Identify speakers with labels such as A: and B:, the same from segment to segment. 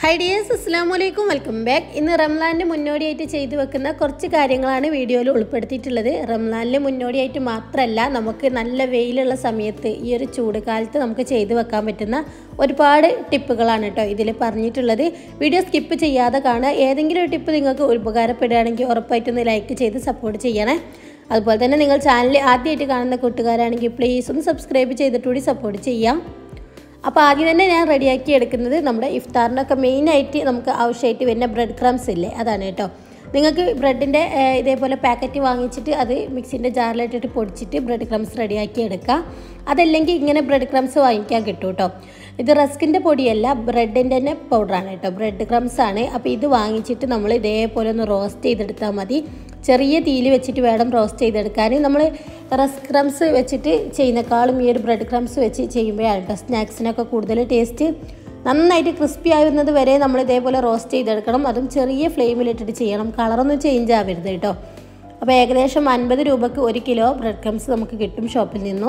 A: hi dears അസ്സാം വലൈക്കും welcome back ഇന്ന് റംലാനിന് മുന്നോടിയായിട്ട് ചെയ്തു വെക്കുന്ന കുറച്ച് കാര്യങ്ങളാണ് വീഡിയോയിൽ ഉൾപ്പെടുത്തിയിട്ടുള്ളത് റംലാനിന് മുന്നോടിയായിട്ട് മാത്രമല്ല നമുക്ക് നല്ല വെയിലുള്ള സമയത്ത് ഈ ഒരു ചൂട് കാലത്ത് നമുക്ക് ചെയ്തു വെക്കാൻ പറ്റുന്ന ഒരുപാട് ടിപ്പുകളാണ് കേട്ടോ ഇതിൽ പറഞ്ഞിട്ടുള്ളത് വീഡിയോ സ്കിപ്പ് ചെയ്യാതെ കാണുക ഏതെങ്കിലും ഒരു ടിപ്പ് നിങ്ങൾക്ക് ഉപകാരപ്പെടുകയാണെങ്കിൽ ഉറപ്പായിട്ടൊന്ന് ലൈക്ക് ചെയ്ത് സപ്പോർട്ട് ചെയ്യണേ അതുപോലെ തന്നെ നിങ്ങൾ ചാനൽ ആദ്യമായിട്ട് കാണുന്ന കൂട്ടുകാരാണെങ്കിൽ പ്ലീസ് ഒന്ന് സബ്സ്ക്രൈബ് ചെയ്തിട്ടുകൂടി സപ്പോർട്ട് ചെയ്യാം അപ്പോൾ ആദ്യം തന്നെ ഞാൻ റെഡിയാക്കി എടുക്കുന്നത് നമ്മുടെ ഇഫ്താറിനൊക്കെ മെയിനായിട്ട് നമുക്ക് ആവശ്യമായിട്ട് വരുന്ന ബ്രെഡ് ക്രംസ് ഇല്ലേ അതാണ് കേട്ടോ നിങ്ങൾക്ക് ബ്രെഡിൻ്റെ ഇതേപോലെ പാക്കറ്റ് വാങ്ങിച്ചിട്ട് അത് മിക്സിൻ്റെ ജാറിലിട്ടിട്ട് പൊടിച്ചിട്ട് ബ്രെഡ് ക്രംസ് റെഡിയാക്കി എടുക്കുക അതല്ലെങ്കിൽ ഇങ്ങനെ ബ്രെഡ് ക്രംസ് വാങ്ങിക്കാൻ കിട്ടും കേട്ടോ ഇത് റസ്കിൻ്റെ പൊടിയല്ല ബ്രെഡിൻ്റെ തന്നെ പൗഡറാണ് കേട്ടോ ബ്രെഡ് ക്രംസ് ആണ് അപ്പോൾ ഇത് വാങ്ങിച്ചിട്ട് നമ്മൾ ഇതേപോലെ ഒന്ന് റോസ്റ്റ് ചെയ്തെടുത്താൽ മതി ചെറിയ തീയിൽ വെച്ചിട്ട് വേണം റോസ്റ്റ് ചെയ്തെടുക്കാൻ നമ്മൾ റസ്ക് ക്രംസ് വെച്ചിട്ട് ചെയ്യുന്നേക്കാളും ഈ ഒരു ബ്രെഡ് ക്രംസ് വെച്ച് ചെയ്യുമ്പോഴാണ് കേട്ടോ സ്നാക്സിനൊക്കെ കൂടുതൽ ടേസ്റ്റ് നന്നായിട്ട് ക്രിസ്പി ആവുന്നത് വരെ നമ്മൾ ഇതേപോലെ റോസ്റ്റ് ചെയ്തെടുക്കണം അതും ചെറിയ ഫ്ലെയിമിലിട്ടിട്ട് ചെയ്യണം കളറൊന്നും ചേഞ്ച് ആവരുത് കേട്ടോ അപ്പോൾ ഏകദേശം അൻപത് രൂപക്ക് ഒരു കിലോ ബ്രെഡ് ക്രംസ് നമുക്ക് കിട്ടും ഷോപ്പിൽ നിന്നും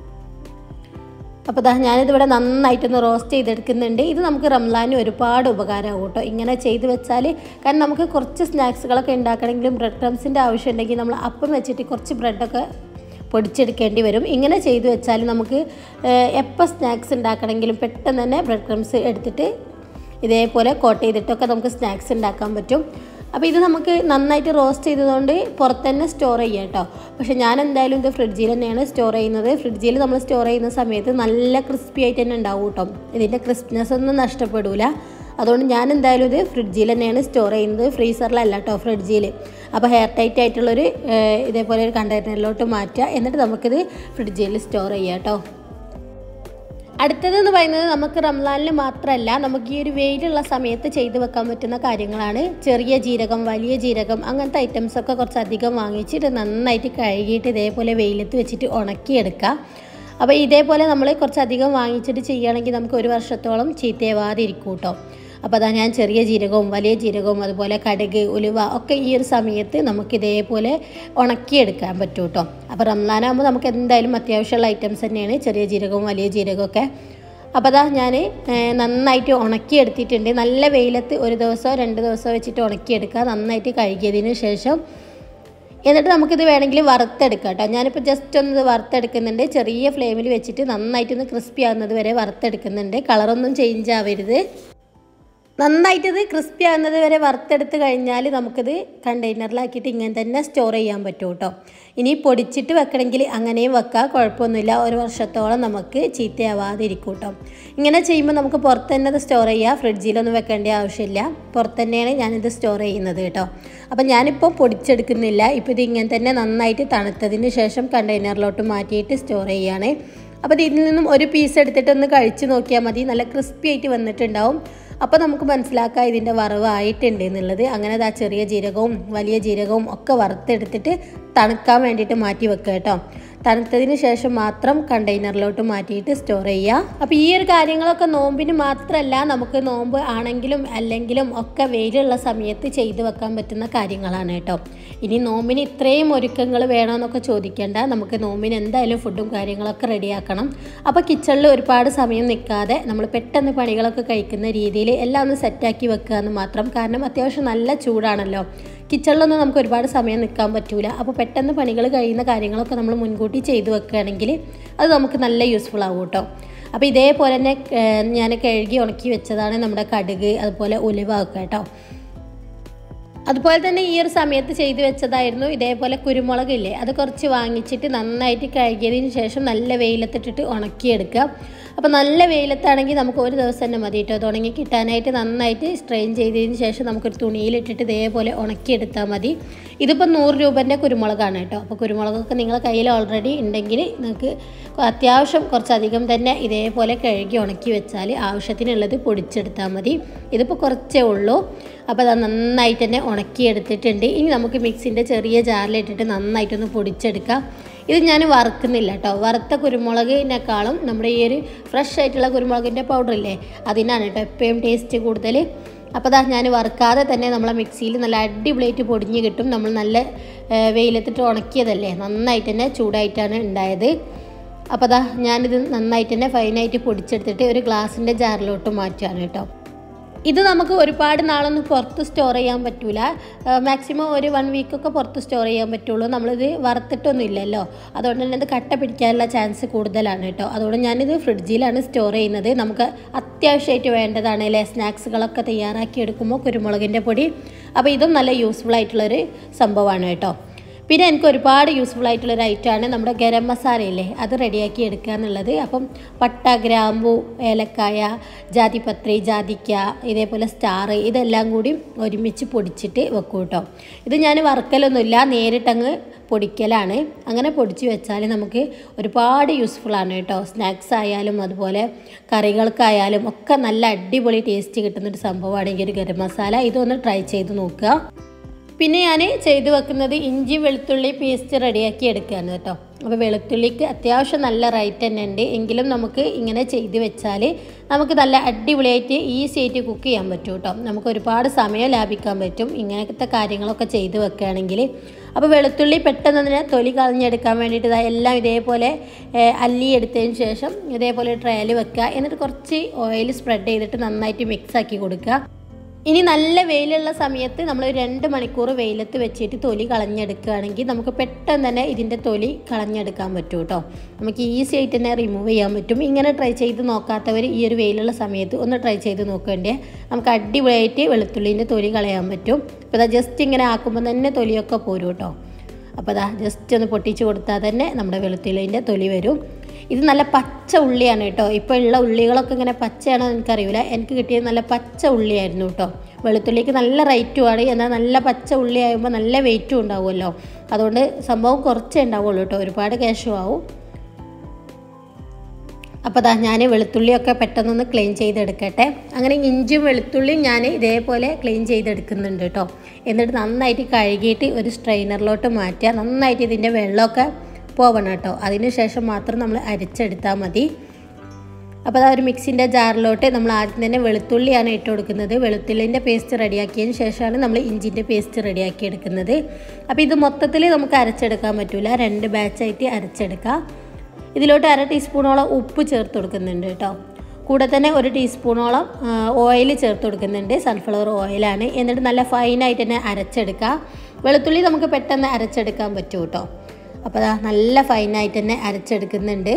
A: അപ്പോൾ ദാ ഞാനിതിവിടെ നന്നായിട്ടൊന്ന് റോസ്റ്റ് ചെയ്തെടുക്കുന്നുണ്ട് ഇത് നമുക്ക് റംലാന് ഒരുപാട് ഉപകാരമാകും കേട്ടോ ഇങ്ങനെ ചെയ്ത് വെച്ചാൽ കാരണം നമുക്ക് കുറച്ച് സ്നാക്സുകളൊക്കെ ഉണ്ടാക്കണമെങ്കിലും ബ്രെഡ് ക്രംസിൻ്റെ ആവശ്യം ഉണ്ടെങ്കിൽ നമ്മൾ അപ്പം വെച്ചിട്ട് കുറച്ച് ബ്രെഡൊക്കെ പൊടിച്ചെടുക്കേണ്ടി വരും ഇങ്ങനെ ചെയ്ത് വെച്ചാൽ നമുക്ക് എപ്പോൾ സ്നാക്സ് ഉണ്ടാക്കണമെങ്കിലും പെട്ടെന്ന് തന്നെ ബ്രെഡ് ക്രംസ് എടുത്തിട്ട് ഇതേപോലെ കോട്ട് ചെയ്തിട്ടൊക്കെ നമുക്ക് സ്നാക്സ് ഉണ്ടാക്കാൻ പറ്റും അപ്പോൾ ഇത് നമുക്ക് നന്നായിട്ട് റോസ്റ്റ് ചെയ്തതുകൊണ്ട് പുറത്ത് തന്നെ സ്റ്റോർ ചെയ്യാം കേട്ടോ പക്ഷേ ഞാൻ എന്തായാലും ഇത് ഫ്രിഡ്ജിൽ തന്നെയാണ് സ്റ്റോർ ചെയ്യുന്നത് ഫ്രിഡ്ജിൽ നമ്മൾ സ്റ്റോർ ചെയ്യുന്ന സമയത്ത് നല്ല ക്രിസ്പി ആയിട്ട് തന്നെ ഉണ്ടാവും കേട്ടോ ഇതിൻ്റെ ക്രിസ്പിനെസ് ഒന്നും നഷ്ടപ്പെടില്ല അതുകൊണ്ട് ഞാൻ എന്തായാലും ഇത് ഫ്രിഡ്ജിൽ തന്നെയാണ് സ്റ്റോർ ചെയ്യുന്നത് ഫ്രീസറിലല്ല കേട്ടോ ഫ്രിഡ്ജിൽ അപ്പോൾ ഹെയർ ടൈറ്റ് ആയിട്ടുള്ളൊരു ഇതേപോലെ ഒരു കണ്ടെയ്നറിലോട്ട് മാറ്റുക എന്നിട്ട് നമുക്കിത് ഫ്രിഡ്ജിൽ സ്റ്റോർ ചെയ്യാം കേട്ടോ അടുത്തതെന്ന് പറയുന്നത് നമുക്ക് റംലാനിൽ മാത്രമല്ല നമുക്ക് ഈ ഒരു വെയിലുള്ള സമയത്ത് ചെയ്തു വെക്കാൻ പറ്റുന്ന കാര്യങ്ങളാണ് ചെറിയ ജീരകം വലിയ ജീരകം അങ്ങനത്തെ ഐറ്റംസ് ഒക്കെ കുറച്ച് അധികം വാങ്ങിച്ചിട്ട് നന്നായിട്ട് കഴുകിയിട്ട് ഇതേപോലെ വെയിലത്ത് വെച്ചിട്ട് ഉണക്കിയെടുക്കുക അപ്പോൾ ഇതേപോലെ നമ്മൾ കുറച്ചധികം വാങ്ങിച്ചിട്ട് ചെയ്യുകയാണെങ്കിൽ നമുക്ക് ഒരു വർഷത്തോളം ചീത്തയാവാതെ ഇരിക്കും കേട്ടോ അപ്പോൾ അതാ ഞാൻ ചെറിയ ജീരകവും വലിയ ജീരകവും അതുപോലെ കടുക് ഉലുവ ഒക്കെ ഈ ഒരു സമയത്ത് നമുക്ക് ഇതേപോലെ ഉണക്കിയെടുക്കാൻ പറ്റും കേട്ടോ അപ്പോൾ റംലാനാകുമ്പോൾ നമുക്ക് എന്തായാലും അത്യാവശ്യമുള്ള ഐറ്റംസ് തന്നെയാണ് ചെറിയ ജീരകവും വലിയ ജീരകമൊക്കെ അപ്പോൾ അതാ ഞാൻ നന്നായിട്ട് ഉണക്കിയെടുത്തിട്ടുണ്ട് നല്ല വെയിലത്ത് ഒരു ദിവസമോ രണ്ട് ദിവസമോ വെച്ചിട്ട് ഉണക്കിയെടുക്കുക നന്നായിട്ട് കഴുകിയതിന് ശേഷം എന്നിട്ട് നമുക്കിത് വേണമെങ്കിൽ വറുത്തെടുക്കാം കേട്ടോ ഞാനിപ്പോൾ ജസ്റ്റ് ഒന്ന് ഇത് വറുത്തെടുക്കുന്നുണ്ട് ചെറിയ ഫ്ലെയിമിൽ വെച്ചിട്ട് നന്നായിട്ടൊന്ന് ക്രിസ്പി ആകുന്നത് വരെ വറുത്തെടുക്കുന്നുണ്ട് കളറൊന്നും ചേഞ്ച് ആവരുത് നന്നായിട്ടിത് ക്രിസ്പി ആകുന്നത് വരെ വറുത്തെടുത്ത് കഴിഞ്ഞാൽ നമുക്കിത് കണ്ടെയ്നറിലാക്കിയിട്ട് ഇങ്ങനെ തന്നെ സ്റ്റോർ ചെയ്യാൻ പറ്റും കേട്ടോ ഇനി പൊടിച്ചിട്ട് വെക്കണമെങ്കിൽ അങ്ങനെയും വെക്കാം കുഴപ്പമൊന്നുമില്ല ഒരു വർഷത്തോളം നമുക്ക് ചീത്തയാവാതിരിക്കും കേട്ടോ ഇങ്ങനെ ചെയ്യുമ്പോൾ നമുക്ക് പുറത്ത് തന്നെ അത് സ്റ്റോർ ചെയ്യാം ഫ്രിഡ്ജിലൊന്നും വെക്കേണ്ട ആവശ്യമില്ല പുറത്ത് തന്നെയാണ് ഞാനിത് സ്റ്റോർ ചെയ്യുന്നത് കേട്ടോ അപ്പം ഞാനിപ്പോൾ പൊടിച്ചെടുക്കുന്നില്ല ഇപ്പോൾ ഇത് ഇങ്ങനെ തന്നെ നന്നായിട്ട് തണുത്തതിന് ശേഷം കണ്ടെയ്നറിലോട്ട് മാറ്റിയിട്ട് സ്റ്റോർ ചെയ്യുകയാണ് അപ്പോൾ ഇതിൽ നിന്നും ഒരു പീസ് എടുത്തിട്ട് ഒന്ന് കഴിച്ച് നോക്കിയാൽ മതി നല്ല ക്രിസ്പി ആയിട്ട് വന്നിട്ടുണ്ടാവും അപ്പോൾ നമുക്ക് മനസ്സിലാക്കാം ഇതിൻ്റെ വറവ് ആയിട്ടുണ്ട് എന്നുള്ളത് അങ്ങനെ ആ ചെറിയ ജീരകവും വലിയ ജീരകവും ഒക്കെ വറുത്തെടുത്തിട്ട് തണുക്കാൻ വേണ്ടിയിട്ട് മാറ്റി വെക്കുക കേട്ടോ തണുത്തതിന് ശേഷം മാത്രം കണ്ടെയ്നറിലോട്ട് മാറ്റിയിട്ട് സ്റ്റോർ ചെയ്യുക അപ്പോൾ ഈ ഒരു കാര്യങ്ങളൊക്കെ നോമ്പിന് മാത്രമല്ല നമുക്ക് നോമ്പ് ആണെങ്കിലും അല്ലെങ്കിലും ഒക്കെ വെയിലുള്ള സമയത്ത് ചെയ്തു വെക്കാൻ പറ്റുന്ന കാര്യങ്ങളാണ് കേട്ടോ ഇനി നോമ്പിന് ഇത്രയും ഒരുക്കങ്ങൾ വേണമെന്നൊക്കെ ചോദിക്കേണ്ട നമുക്ക് നോമ്പിന് എന്തായാലും ഫുഡും കാര്യങ്ങളൊക്കെ റെഡിയാക്കണം അപ്പോൾ കിച്ചണിൽ ഒരുപാട് സമയം നിൽക്കാതെ നമ്മൾ പെട്ടെന്ന് പണികളൊക്കെ കഴിക്കുന്ന രീതിയിൽ എല്ലാം ഒന്ന് സെറ്റാക്കി വെക്കുക എന്ന് മാത്രം കാരണം അത്യാവശ്യം നല്ല ചൂടാണല്ലോ കിച്ചണിലൊന്നും നമുക്ക് ഒരുപാട് സമയം നിൽക്കാൻ പറ്റൂല അപ്പോൾ പെട്ടെന്ന് പണികൾ കഴിയുന്ന കാര്യങ്ങളൊക്കെ നമ്മൾ മുൻകൂട്ടി ചെയ്തു വെക്കുകയാണെങ്കിൽ അത് നമുക്ക് നല്ല യൂസ്ഫുൾ ആവും കേട്ടോ അപ്പോൾ ഇതേപോലെ തന്നെ ഞാൻ കഴുകി ഉണക്കി വെച്ചതാണ് നമ്മുടെ കടുക് അതുപോലെ ഉലുവ ഒക്കെ കേട്ടോ അതുപോലെ തന്നെ ഈ ഒരു സമയത്ത് ചെയ്തു വെച്ചതായിരുന്നു ഇതേപോലെ കുരുമുളക് ഇല്ലേ അത് കുറച്ച് വാങ്ങിച്ചിട്ട് നന്നായിട്ട് കഴുകിയതിന് ശേഷം നല്ല വെയിലത്തിട്ടിട്ട് ഉണക്കിയെടുക്കുക അപ്പോൾ നല്ല വെയിലത്താണെങ്കിൽ നമുക്ക് ഒരു ദിവസം തന്നെ മതി കേട്ടോ അത് ഉണങ്ങി കിട്ടാനായിട്ട് നന്നായിട്ട് സ്ട്രെയിൻ ചെയ്തതിന് ശേഷം നമുക്കൊരു തുണിയിലിട്ടിട്ട് ഇതേപോലെ ഉണക്കിയെടുത്താൽ മതി ഇതിപ്പോൾ നൂറ് രൂപൻ്റെ കുരുമുളകാണ് കേട്ടോ അപ്പോൾ കുരുമുളകൊക്കെ നിങ്ങളുടെ കയ്യിൽ ഓൾറെഡി ഉണ്ടെങ്കിൽ നിങ്ങൾക്ക് അത്യാവശ്യം കുറച്ചധികം തന്നെ ഇതേപോലെ കഴുകി ഉണക്കി വെച്ചാൽ ആവശ്യത്തിനുള്ളത് പൊടിച്ചെടുത്താൽ മതി ഇതിപ്പോൾ കുറച്ചേ ഉള്ളൂ അപ്പോൾ അത് നന്നായിട്ട് തന്നെ ഉണക്കിയെടുത്തിട്ടുണ്ട് ഇനി നമുക്ക് മിക്സിൻ്റെ ചെറിയ ജാറിലിട്ടിട്ട് നന്നായിട്ടൊന്ന് പൊടിച്ചെടുക്കാം ഇത് ഞാൻ വറുക്കുന്നില്ല കേട്ടോ വറുത്ത കുരുമുളകിനേക്കാളും നമ്മുടെ ഈ ഒരു ഫ്രഷ് ആയിട്ടുള്ള കുരുമുളകിൻ്റെ പൗഡർ ഇല്ലേ അതിനാണ് കേട്ടോ എപ്പോഴും ടേസ്റ്റ് കൂടുതൽ അപ്പോൾ അതാ ഞാൻ വറുക്കാതെ തന്നെ നമ്മളെ മിക്സിയിൽ നല്ല അടിപൊളിയായിട്ട് പൊടിഞ്ഞ് കിട്ടും നമ്മൾ നല്ല വെയിലത്തിട്ട് ഉണക്കിയതല്ലേ നന്നായിട്ട് തന്നെ ചൂടായിട്ടാണ് ഉണ്ടായത് അപ്പോൾ അതാ ഞാനിത് നന്നായിട്ട് തന്നെ ഫൈനായിട്ട് പൊടിച്ചെടുത്തിട്ട് ഒരു ഗ്ലാസിൻ്റെ ജാറിലോട്ട് മാറ്റുകയാണ് കേട്ടോ ഇത് നമുക്ക് ഒരുപാട് നാളൊന്നും പുറത്ത് സ്റ്റോർ ചെയ്യാൻ പറ്റൂല മാക്സിമം ഒരു വൺ വീക്കൊക്കെ പുറത്ത് സ്റ്റോർ ചെയ്യാൻ പറ്റുള്ളൂ നമ്മളിത് വറുത്തിട്ടൊന്നും ഇല്ലല്ലോ അതുകൊണ്ട് തന്നെ ഇത് കട്ട പിടിക്കാനുള്ള ചാൻസ് കൂടുതലാണ് കേട്ടോ അതുകൊണ്ട് ഞാനിത് ഫ്രിഡ്ജിലാണ് സ്റ്റോർ ചെയ്യുന്നത് നമുക്ക് അത്യാവശ്യമായിട്ട് വേണ്ടതാണ് അല്ലേ സ്നാക്സുകളൊക്കെ തയ്യാറാക്കി എടുക്കുമ്പോൾ കുരുമുളകിൻ്റെ പൊടി അപ്പോൾ ഇതും നല്ല യൂസ്ഫുൾ ആയിട്ടുള്ളൊരു സംഭവമാണ് കേട്ടോ പിന്നെ എനിക്ക് ഒരുപാട് യൂസ്ഫുൾ ആയിട്ടുള്ള ഒരു ഐറ്റമാണ് നമ്മുടെ ഗരം മസാലയില്ലേ അത് റെഡിയാക്കി എടുക്കുക എന്നുള്ളത് അപ്പം പട്ട ഗ്രാമ്പു ഏലക്കായ ജാതിപത്രി ജാതിക്ക ഇതേപോലെ സ്റ്റാർ ഇതെല്ലാം കൂടി ഒരുമിച്ച് പൊടിച്ചിട്ട് വെക്കും കേട്ടോ ഇത് ഞാൻ വറുക്കലൊന്നുമില്ല നേരിട്ടങ്ങ് പൊടിക്കലാണ് അങ്ങനെ പൊടിച്ച് വെച്ചാൽ നമുക്ക് ഒരുപാട് യൂസ്ഫുൾ ആണ് കേട്ടോ സ്നാക്സ് ആയാലും അതുപോലെ കറികൾക്കായാലും ഒക്കെ നല്ല അടിപൊളി ടേസ്റ്റ് കിട്ടുന്നൊരു സംഭവമാണ് ഈ ഒരു ഗരം മസാല ഇതൊന്ന് ട്രൈ ചെയ്ത് നോക്കുക പിന്നെ ഞാൻ ചെയ്തു വെക്കുന്നത് ഇഞ്ചി വെളുത്തുള്ളി പേസ്റ്റ് റെഡിയാക്കി എടുക്കുകയാണ് കേട്ടോ അപ്പോൾ വെളുത്തുള്ളിക്ക് അത്യാവശ്യം നല്ല റേറ്റ് തന്നെ ഉണ്ട് എങ്കിലും നമുക്ക് ഇങ്ങനെ ചെയ്ത് വെച്ചാൽ നമുക്ക് നല്ല അടിപൊളിയായിട്ട് ഈസി ആയിട്ട് കുക്ക് ചെയ്യാൻ പറ്റും കേട്ടോ നമുക്ക് ഒരുപാട് സമയം ലാഭിക്കാൻ പറ്റും ഇങ്ങനത്തെ കാര്യങ്ങളൊക്കെ ചെയ്ത് വെക്കുകയാണെങ്കിൽ അപ്പോൾ വെളുത്തുള്ളി പെട്ടെന്ന് തന്നെ തൊലി കളഞ്ഞെടുക്കാൻ വേണ്ടിയിട്ട് ഇതാ എല്ലാം ഇതേപോലെ ഏഹ്, അല്ലി എടുത്തതിന് ശേഷം ഇതേപോലെ ട്രയൽ വെക്കുക എന്നിട്ട് കുറച്ച് ഓയിൽ സ്പ്രെഡ് ചെയ്തിട്ട് നന്നായിട്ട് മിക്സ് ആക്കി കൊടുക്കുക ഇനി നല്ല വെയിലുള്ള സമയത്ത് നമ്മൾ രണ്ട് മണിക്കൂർ വെയിലത്ത് വെച്ചിട്ട് തൊലി കളഞ്ഞെടുക്കുകയാണെങ്കിൽ നമുക്ക് പെട്ടെന്ന് തന്നെ ഇതിൻ്റെ തൊലി കളഞ്ഞെടുക്കാൻ പറ്റും കേട്ടോ നമുക്ക് ഈസി ആയിട്ട് തന്നെ റിമൂവ് ചെയ്യാൻ പറ്റും ഇങ്ങനെ ട്രൈ ചെയ്ത് നോക്കാത്തവർ ഈ ഒരു വെയിലുള്ള സമയത്ത് ഒന്ന് ട്രൈ ചെയ്ത് നോക്കേണ്ടേ നമുക്ക് അടിപൊളിയായിട്ട് വെളുത്തുള്ളീൻ്റെ തൊലി കളയാൻ പറ്റും അപ്പോൾ ഇതാ ജസ്റ്റ് ഇങ്ങനെ ആക്കുമ്പോൾ തന്നെ തൊലിയൊക്കെ പോരും കേട്ടോ അപ്പോൾ അതാ ജസ്റ്റ് ഒന്ന് പൊട്ടിച്ച് കൊടുത്താൽ തന്നെ നമ്മുടെ വെളുത്തുള്ളിൻ്റെ തൊലി വരും ഇത് നല്ല പച്ച ഉള്ളിയാണ് കേട്ടോ ഇപ്പോൾ ഉള്ള ഉള്ളികളൊക്കെ ഇങ്ങനെ പച്ചയാണോ എന്ന് എനിക്കറിയില്ല എനിക്ക് കിട്ടിയത് നല്ല പച്ച ഉള്ളിയായിരുന്നു കേട്ടോ വെളുത്തുള്ളിക്ക് നല്ല റേറ്റുമാണ് എന്നാൽ നല്ല പച്ച ഉള്ളി ആകുമ്പോൾ നല്ല വെയിറ്റും ഉണ്ടാവുമല്ലോ അതുകൊണ്ട് സംഭവം കുറച്ചേ ഉണ്ടാവുള്ളൂ കേട്ടോ ഒരുപാട് ക്യാഷും ആവും അപ്പോൾ ദാ ഞാൻ വെളുത്തുള്ളിയൊക്കെ പെട്ടെന്നൊന്ന് ക്ലീൻ ചെയ്തെടുക്കട്ടെ അങ്ങനെ ഇഞ്ചും വെളുത്തുള്ളിയും ഞാൻ ഇതേപോലെ ക്ലീൻ ചെയ്തെടുക്കുന്നുണ്ട് കേട്ടോ എന്നിട്ട് നന്നായിട്ട് കഴുകിയിട്ട് ഒരു സ്ട്രെയിനറിലോട്ട് മാറ്റുക നന്നായിട്ട് ഇതിൻ്റെ വെള്ളമൊക്കെ പോവണം കേട്ടോ അതിന് ശേഷം മാത്രം നമ്മൾ അരിച്ചെടുത്താൽ മതി അപ്പോൾ അതാ ഒരു മിക്സിൻ്റെ ജാറിലോട്ട് നമ്മൾ ആദ്യം തന്നെ വെളുത്തുള്ളിയാണ് ഇട്ട് കൊടുക്കുന്നത് വെളുത്തുള്ളിൻ്റെ പേസ്റ്റ് റെഡിയാക്കിയതിന് ശേഷമാണ് നമ്മൾ ഇഞ്ചിൻ്റെ പേസ്റ്റ് റെഡിയാക്കി എടുക്കുന്നത് അപ്പോൾ ഇത് മൊത്തത്തിൽ നമുക്ക് അരച്ചെടുക്കാൻ പറ്റില്ല രണ്ട് ബാച്ചായിട്ട് അരച്ചെടുക്കാം ഇതിലോട്ട് അര ടീസ്പൂണോളം ഉപ്പ് ചേർത്ത് കൊടുക്കുന്നുണ്ട് കേട്ടോ കൂടെ തന്നെ ഒരു ടീസ്പൂണോളം ഓയിൽ ചേർത്ത് കൊടുക്കുന്നുണ്ട് സൺഫ്ലവർ ഓയിലാണ് എന്നിട്ട് നല്ല ഫൈനായിട്ട് തന്നെ അരച്ചെടുക്കുക വെളുത്തുള്ളി നമുക്ക് പെട്ടെന്ന് അരച്ചെടുക്കാൻ പറ്റും കേട്ടോ അപ്പോൾ അതാ നല്ല ഫൈനായിട്ട് തന്നെ അരച്ചെടുക്കുന്നുണ്ട്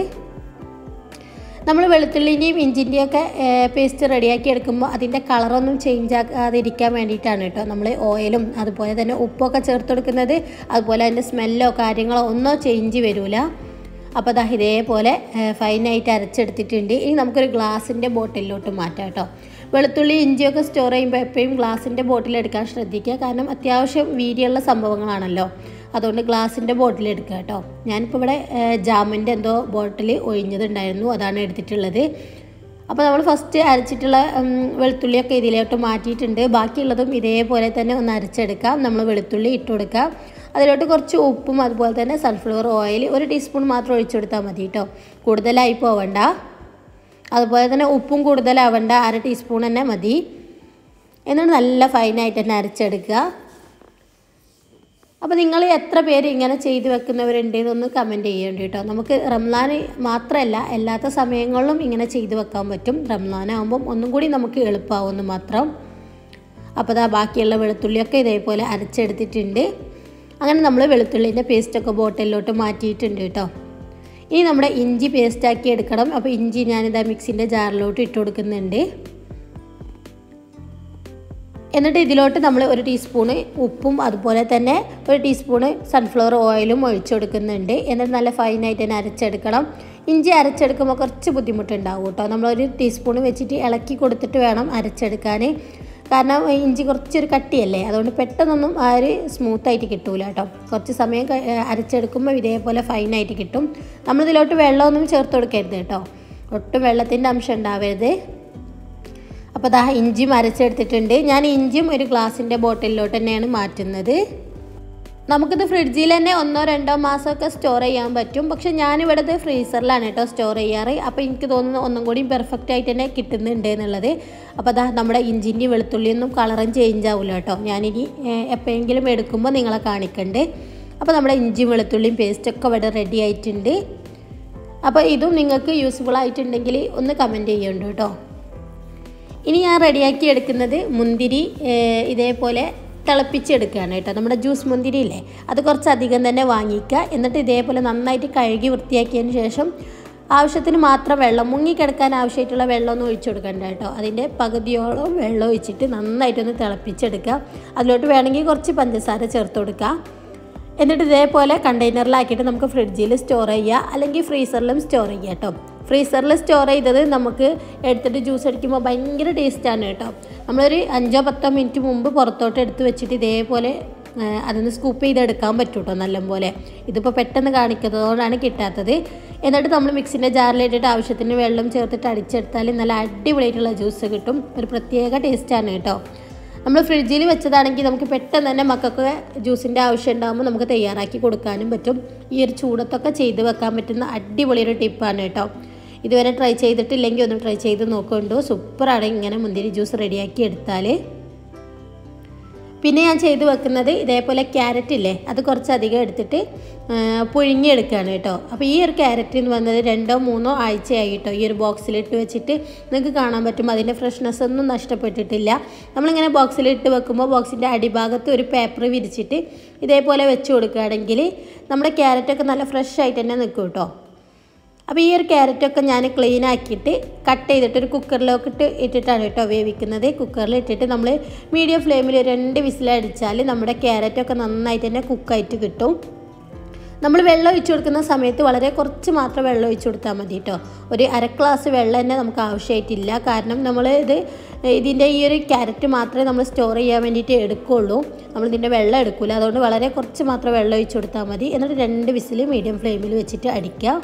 A: നമ്മൾ വെളുത്തുള്ളിൻ്റെയും ഇഞ്ചിൻ്റെയും ഒക്കെ പേസ്റ്റ് റെഡിയാക്കി എടുക്കുമ്പോൾ അതിൻ്റെ കളറൊന്നും ചേഞ്ച് ആകാതിരിക്കാൻ വേണ്ടിയിട്ടാണ് കേട്ടോ നമ്മൾ ഓയിലും അതുപോലെ തന്നെ ഉപ്പൊക്കെ ചേർത്ത് കൊടുക്കുന്നത് അതുപോലെ അതിൻ്റെ സ്മെല്ലോ കാര്യങ്ങളോ ഒന്നോ ചേഞ്ച് വരില്ല അപ്പോൾ ദാ ഇതേപോലെ ഫൈനായിട്ട് അരച്ചെടുത്തിട്ടുണ്ട് ഇനി നമുക്കൊരു ഗ്ലാസിൻ്റെ ബോട്ടിലോട്ട് മാറ്റാം കേട്ടോ വെളുത്തുള്ളി ഇഞ്ചിയൊക്കെ സ്റ്റോർ ചെയ്യുമ്പോൾ എപ്പോഴും ഗ്ലാസിൻ്റെ ബോട്ടിൽ എടുക്കാൻ ശ്രദ്ധിക്കുക കാരണം അത്യാവശ്യം വീതിയുള്ള സംഭവങ്ങളാണല്ലോ അതുകൊണ്ട് ഗ്ലാസിൻ്റെ ബോട്ടിൽ എടുക്കുക കേട്ടോ ഞാനിപ്പോൾ ഇവിടെ ജാമിൻ്റെ എന്തോ ബോട്ടിൽ ഒഴിഞ്ഞതുണ്ടായിരുന്നു അതാണ് എടുത്തിട്ടുള്ളത് അപ്പോൾ നമ്മൾ ഫസ്റ്റ് അരച്ചിട്ടുള്ള ഉം, വെളുത്തുള്ളിയൊക്കെ ഇതിലോട്ട് മാറ്റിയിട്ടുണ്ട് ബാക്കിയുള്ളതും ഇതേപോലെ തന്നെ ഒന്ന് അരച്ചെടുക്കാം നമ്മൾ വെളുത്തുള്ളി ഇട്ട് കൊടുക്കാം അതിലോട്ട് കുറച്ച് ഉപ്പും അതുപോലെ തന്നെ സൺഫ്ലവർ ഓയിൽ ഒരു ടീസ്പൂൺ മാത്രം ഒഴിച്ചു കൊടുത്താൽ മതി കേട്ടോ കൂടുതലായി പോവണ്ട അതുപോലെ തന്നെ ഉപ്പും കൂടുതലാവണ്ട അര ടീസ്പൂൺ തന്നെ മതി എന്നിട്ട് നല്ല ഫൈനായിട്ട് തന്നെ അരച്ചെടുക്കുക അപ്പോൾ നിങ്ങൾ എത്ര പേര് ഇങ്ങനെ ചെയ്തു വെക്കുന്നവരുണ്ട് എന്നൊന്ന് കമൻറ്റ് ചെയ്യേണ്ടി കേട്ടോ നമുക്ക് റംലാൻ മാത്രമല്ല അല്ലാത്ത സമയങ്ങളിലും ഇങ്ങനെ ചെയ്തു വെക്കാൻ പറ്റും റംലാനാകുമ്പം ഒന്നും കൂടി നമുക്ക് എളുപ്പമാവുമെന്ന് മാത്രം അപ്പോൾ ദാ ബാക്കിയുള്ള വെളുത്തുള്ളിയൊക്കെ ഇതേപോലെ അരച്ചെടുത്തിട്ടുണ്ട് അങ്ങനെ നമ്മൾ വെളുത്തുള്ളിൻ്റെ പേസ്റ്റൊക്കെ ബോട്ടിലോട്ട് മാറ്റിയിട്ടുണ്ട് കേട്ടോ ഇനി നമ്മുടെ ഇഞ്ചി പേസ്റ്റാക്കി എടുക്കണം അപ്പോൾ ഇഞ്ചി ഞാനിതാ മിക്സിൻ്റെ ജാറിലോട്ട് ഇട്ട് കൊടുക്കുന്നുണ്ട് എന്നിട്ട് ഇതിലോട്ട് നമ്മൾ ഒരു ടീസ്പൂണ് ഉപ്പും അതുപോലെ തന്നെ ഒരു ടീസ്പൂണ് സൺഫ്ലവർ ഓയിലും ഒഴിച്ചു കൊടുക്കുന്നുണ്ട് എന്നിട്ട് നല്ല ഫൈനായിട്ട് തന്നെ അരച്ചെടുക്കണം ഇഞ്ചി അരച്ചെടുക്കുമ്പോൾ കുറച്ച് ബുദ്ധിമുട്ടുണ്ടാവും കേട്ടോ നമ്മളൊരു ടീസ്പൂൺ വെച്ചിട്ട് ഇളക്കി കൊടുത്തിട്ട് വേണം അരച്ചെടുക്കാൻ കാരണം ഇഞ്ചി കുറച്ചൊരു കട്ടിയല്ലേ അതുകൊണ്ട് പെട്ടെന്നൊന്നും ആ ഒരു സ്മൂത്തായിട്ട് കിട്ടൂല കേട്ടോ കുറച്ച് സമയം ക- അരച്ചെടുക്കുമ്പോൾ ഇതേപോലെ ഫൈനായിട്ട് കിട്ടും നമ്മളിതിലോട്ട് വെള്ളമൊന്നും ചേർത്ത് കൊടുക്കരുത് കേട്ടോ ഒട്ടും വെള്ളത്തിൻ്റെ അംശം ഉണ്ടാവരുത് അപ്പോൾ ദാ ഇഞ്ചിയും അരച്ചെടുത്തിട്ടുണ്ട് ഞാൻ ഇഞ്ചിയും ഒരു ഗ്ലാസിൻ്റെ ബോട്ടിലിലോട്ട് തന്നെയാണ് മാറ്റുന്നത് നമുക്കിത് ഫ്രിഡ്ജിൽ തന്നെ ഒന്നോ രണ്ടോ മാസമൊക്കെ സ്റ്റോർ ചെയ്യാൻ പറ്റും പക്ഷെ ഞാനിവിടെ ഇത് ഫ്രീസറിലാണ് കേട്ടോ സ്റ്റോർ ചെയ്യാറ് അപ്പോൾ എനിക്ക് തോന്നുന്നു ഒന്നും കൂടി പെർഫെക്റ്റ് ആയിട്ട് തന്നെ കിട്ടുന്നുണ്ട് എന്നുള്ളത് അപ്പോൾ അതാ നമ്മുടെ ഇഞ്ചിൻ്റെയും വെളുത്തുള്ളിയൊന്നും കളറും ചേഞ്ച് ആവില്ല കേട്ടോ ഞാനിനി ഏഹ്, എപ്പോഴെങ്കിലും എടുക്കുമ്പോൾ നിങ്ങളെ കാണിക്കണ്ട് അപ്പോൾ നമ്മുടെ ഇഞ്ചിയും വെളുത്തുള്ളിയും പേസ്റ്റൊക്കെ ഇവിടെ റെഡി ആയിട്ടുണ്ട് അപ്പോൾ ഇതും നിങ്ങൾക്ക് യൂസ്ഫുൾ ആയിട്ടുണ്ടെങ്കിൽ ഒന്ന് കമൻറ്റ് ചെയ്യുന്നുണ്ട് കേട്ടോ ഇനി ഞാൻ റെഡിയാക്കി എടുക്കുന്നത് മുന്തിരി ഏഹ്, ഇതേപോലെ തിളപ്പിച്ചെടുക്കുകയാണ് കേട്ടോ നമ്മുടെ ജ്യൂസ് മുന്തിരി ഇല്ലേ അത് കുറച്ചധികം തന്നെ വാങ്ങിക്കുക എന്നിട്ട് ഇതേപോലെ നന്നായിട്ട് കഴുകി വൃത്തിയാക്കിയതിന് ശേഷം ആവശ്യത്തിന് മാത്രം വെള്ളം മുങ്ങിക്കിടക്കാൻ ആവശ്യമായിട്ടുള്ള വെള്ളമൊന്നും ഒഴിച്ചു കൊടുക്കണ്ട കേട്ടോ അതിൻ്റെ പകുതിയോളം വെള്ളം ഒഴിച്ചിട്ട് നന്നായിട്ടൊന്ന് തിളപ്പിച്ചെടുക്കുക അതിലോട്ട് വേണമെങ്കിൽ കുറച്ച് പഞ്ചസാര ചേർത്ത് കൊടുക്കുക എന്നിട്ട് ഇതേപോലെ കണ്ടെയ്നറിലാക്കിയിട്ട് നമുക്ക് ഫ്രിഡ്ജിൽ സ്റ്റോർ ചെയ്യുക അല്ലെങ്കിൽ ഫ്രീസറിലും സ്റ്റോർ ചെയ്യുക കേട്ടോ ഫ്രീസറിൽ സ്റ്റോർ ചെയ്തത് നമുക്ക് എടുത്തിട്ട് ജ്യൂസ് അടിക്കുമ്പോൾ ഭയങ്കര ടേസ്റ്റാണ് കേട്ടോ നമ്മളൊരു അഞ്ചോ പത്തോ മിനിറ്റ് മുമ്പ് പുറത്തോട്ട് എടുത്ത് വെച്ചിട്ട് ഇതേപോലെ ആ, അതൊന്ന് സ്കൂപ്പ് ചെയ്തെടുക്കാൻ പറ്റും കേട്ടോ നല്ലപോലെ ഇതിപ്പോൾ പെട്ടെന്ന് കാണിക്കുന്നതുകൊണ്ടാണ് കിട്ടാത്തത് എന്നിട്ട് നമ്മൾ മിക്സിൻ്റെ ജാറിലിട്ടിട്ട് ആവശ്യത്തിന് വെള്ളം ചേർത്തിട്ട് അടിച്ചെടുത്താൽ നല്ല അടിപൊളിയായിട്ടുള്ള ജ്യൂസ് കിട്ടും ഒരു പ്രത്യേക ടേസ്റ്റാണ് കേട്ടോ നമ്മൾ ഫ്രിഡ്ജിൽ വെച്ചതാണെങ്കിൽ നമുക്ക് പെട്ടെന്ന് തന്നെ മക്കൾക്ക് ജ്യൂസിൻ്റെ ആവശ്യം ഉണ്ടാകുമ്പോൾ നമുക്ക് തയ്യാറാക്കി കൊടുക്കാനും പറ്റും ഈ ഒരു ചൂടത്തൊക്കെ ചെയ്ത് വെക്കാൻ പറ്റുന്ന അടിപൊളി ഒരു ടിപ്പാണ് കേട്ടോ ഇതുവരെ ട്രൈ ചെയ്തിട്ടില്ലെങ്കിൽ ഒന്ന് ട്രൈ ചെയ്ത് നോക്കുന്നുണ്ടോ സൂപ്പറാണ് ഇങ്ങനെ മുന്തിരി ജ്യൂസ് റെഡിയാക്കി എടുത്താൽ പിന്നെ ഞാൻ ചെയ്ത് വെക്കുന്നത് ഇതേപോലെ ക്യാരറ്റ് ഇല്ലേ അത് കുറച്ചധികം എടുത്തിട്ട് ആ, പുഴുങ്ങിയെടുക്കുകയാണ് കേട്ടോ അപ്പോൾ ഈ ഒരു ക്യാരറ്റ് എന്ന് വന്നത് രണ്ടോ മൂന്നോ ആഴ്ചയായി കേട്ടോ ഈ ഒരു ബോക്സിലിട്ട് വെച്ചിട്ട് നിങ്ങൾക്ക് കാണാൻ പറ്റും അതിൻ്റെ ഫ്രഷ്നെസ് ഒന്നും നഷ്ടപ്പെട്ടിട്ടില്ല നമ്മളിങ്ങനെ ബോക്സിലിട്ട് വെക്കുമ്പോൾ ബോക്സിൻ്റെ അടിഭാഗത്ത് ഒരു പേപ്പർ വിരിച്ചിട്ട് ഇതേപോലെ വെച്ച് കൊടുക്കുകയാണെങ്കിൽ നമ്മുടെ ക്യാരറ്റൊക്കെ നല്ല ഫ്രഷ് ആയിട്ട് തന്നെ നിൽക്കും കേട്ടോ അപ്പോൾ ഈ ഒരു ക്യാരറ്റൊക്കെ ഞാൻ ക്ലീൻ ആക്കിയിട്ട് കട്ട് ചെയ്തിട്ട് ഒരു കുക്കറിലൊക്കെ ഇട്ട് ഇട്ടിട്ടാണ് കേട്ടോ വേവിക്കുന്നത് കുക്കറിൽ ഇട്ടിട്ട് നമ്മൾ മീഡിയം ഫ്ലെയിമിൽ രണ്ട് വിസിലടിച്ചാൽ നമ്മുടെ ക്യാരറ്റൊക്കെ നന്നായിട്ട് തന്നെ കുക്കായിട്ട് കിട്ടും നമ്മൾ വെള്ളം ഒഴിച്ചു കൊടുക്കുന്ന സമയത്ത് വളരെ കുറച്ച് മാത്രം വെള്ളം ഒഴിച്ചു കൊടുത്താൽ മതി കേട്ടോ ഒരു അര ഗ്ലാസ് വെള്ളം തന്നെ നമുക്ക് ആവശ്യമായിട്ടില്ല കാരണം നമ്മൾ ഇത് ഇതിൻ്റെ ഈ ഒരു ക്യാരറ്റ് മാത്രമേ നമ്മൾ സ്റ്റോർ ചെയ്യാൻ വേണ്ടിയിട്ട് എടുക്കുകയുള്ളൂ നമ്മൾ ഇതിൻ്റെ വെള്ളം എടുക്കില്ല അതുകൊണ്ട് വളരെ കുറച്ച് മാത്രം വെള്ളം ഒഴിച്ചു കൊടുത്താൽ മതി എന്നിട്ട് രണ്ട് വിസിൽ മീഡിയം ഫ്ലെയിമിൽ വെച്ചിട്ട് അടിക്കുക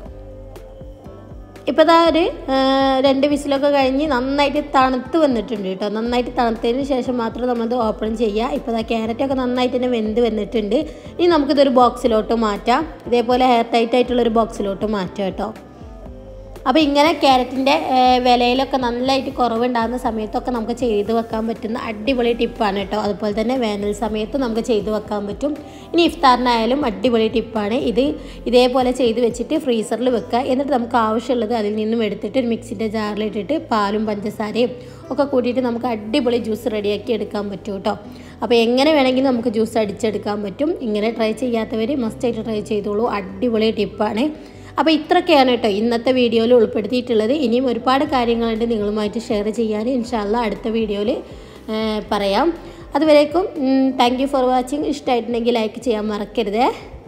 A: ഇപ്പോൾ ഇതാ ഒരു ആ, രണ്ട് വിസിലൊക്കെ കഴിഞ്ഞ് നന്നായിട്ട് തണുത്ത് വന്നിട്ടുണ്ട് കേട്ടോ നന്നായിട്ട് തണുത്തതിന് ശേഷം മാത്രം നമ്മളത് ഓപ്പൺ ചെയ്യുക ഇപ്പോൾ ഇതാ ക്യാരറ്റൊക്കെ നന്നായിട്ട് തന്നെ വെന്ത് വന്നിട്ടുണ്ട് ഇനി നമുക്കിതൊരു ബോക്സിലോട്ട് മാറ്റാം ഇതേപോലെ ഹെയർ ടൈറ്റ് ആയിട്ടുള്ളൊരു ബോക്സിലോട്ട് മാറ്റാം കേട്ടോ അപ്പോൾ ഇങ്ങനെ ക്യാരറ്റിൻ്റെ വിലയിലൊക്കെ നല്ലതായിട്ട് കുറവുണ്ടാകുന്ന സമയത്തൊക്കെ നമുക്ക് ചെയ്ത് വെക്കാൻ പറ്റുന്ന അടിപൊളി ടിപ്പാണ് കേട്ടോ അതുപോലെ തന്നെ വേനൽ സമയത്ത് നമുക്ക് ചെയ്ത് വെക്കാൻ പറ്റും ഇനി ഇഫ്താറിനായാലും അടിപൊളി ടിപ്പാണ് ഇത് ഇതേപോലെ ചെയ്ത് വെച്ചിട്ട് ഫ്രീസറിൽ വെക്കുക എന്നിട്ട് നമുക്ക് ആവശ്യമുള്ളത് അതിൽ നിന്നും എടുത്തിട്ട് ഒരു മിക്സിൻ്റെ ജാറിലിട്ടിട്ട് പാലും പഞ്ചസാരയും ഒക്കെ കൂട്ടിയിട്ട് നമുക്ക് അടിപൊളി ജ്യൂസ് റെഡിയാക്കി എടുക്കാൻ പറ്റും കേട്ടോ അപ്പോൾ എങ്ങനെ വേണമെങ്കിലും നമുക്ക് ജ്യൂസ് അടിച്ചെടുക്കാൻ പറ്റും ഇങ്ങനെ ട്രൈ ചെയ്യാത്തവർ മസ്റ്റായിട്ട് ട്രൈ ചെയ്തോളൂ അടിപൊളി ടിപ്പാണ് അപ്പോൾ ഇത്രയൊക്കെയാണ് കേട്ടോ ഇന്നത്തെ വീഡിയോയിൽ ഉൾപ്പെടുത്തിയിട്ടുള്ളത് ഇനിയും ഒരുപാട് കാര്യങ്ങളുണ്ട് നിങ്ങളുമായിട്ട് ഷെയർ ചെയ്യാൻ ഇൻഷാല്ല അടുത്ത വീഡിയോയിൽ പറയാം അതുവരേക്കും താങ്ക് യു ഫോർ വാച്ചിങ് ഇഷ്ടമായിട്ടുണ്ടെങ്കിൽ ലൈക്ക് ചെയ്യാൻ മറക്കരുതേ